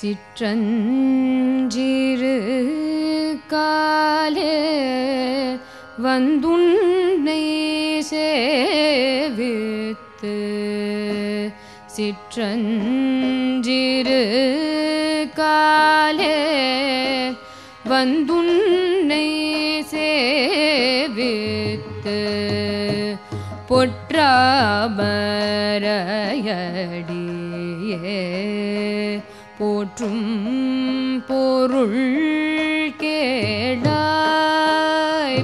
சிற்றஞ்சிறு காலே வந்துன்னை சேவித்து சிற்றஞ்சிறு காலே வந்துன்னை சேவித்து பொற்றாபரையடியே போற்றும் பொருள் கேடாய்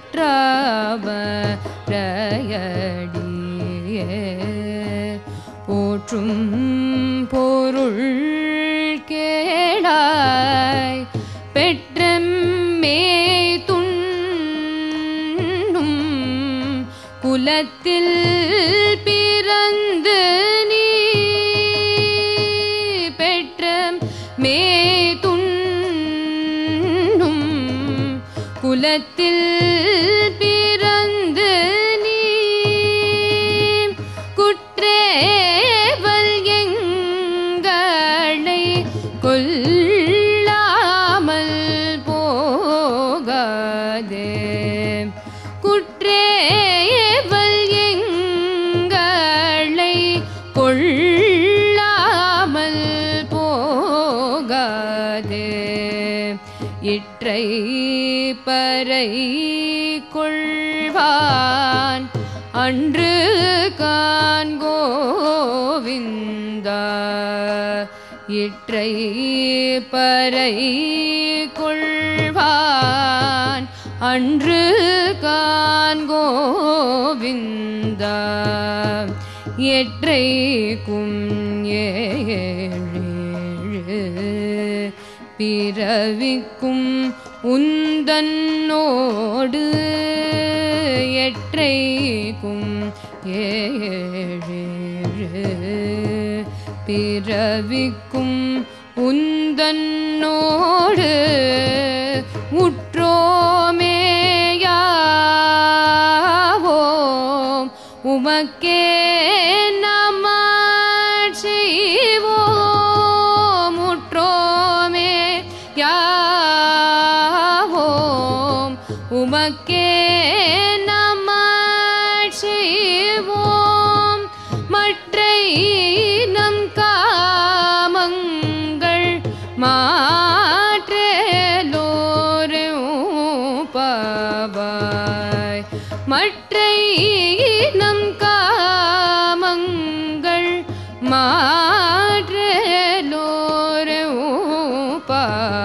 பொற்றாபரையடியே போற்றும் பொருள் கேடாய் பெற்றமே துண்ணும் குலத்தில் பிறந்து நீ பெற்ற மே துண்ணும் குலத்தில் பிறந்து நீ குற்றேவல் எங்களை கொல்லாமல் போகாதே குற்றேவல் எங்களை கொள்ளாமல் போகாதே இற்றை பறை கொள்வான் அன்று காண்கோவிந்தா இற்றை பறை கொள்வான் அன்று காண்கோவிந்தா எற்றைக்கும் ஏழேழு பிறவிக்கும் உந்தன்னோடு எற்றைக்கும் ஏழேழு பிறவிக்கும் உந்தன்னோடு உற்றோமேயாவோம் உமக்கே நம செய்வோம் உற்றோமே யாவோம் உமக்கே நம செய்வோம் மற்ற நம் காமங்கள் மாற்றலோரும் பாவாய் மற்ற நம் காமங்கள் மாற்றலோரும் பாவாய்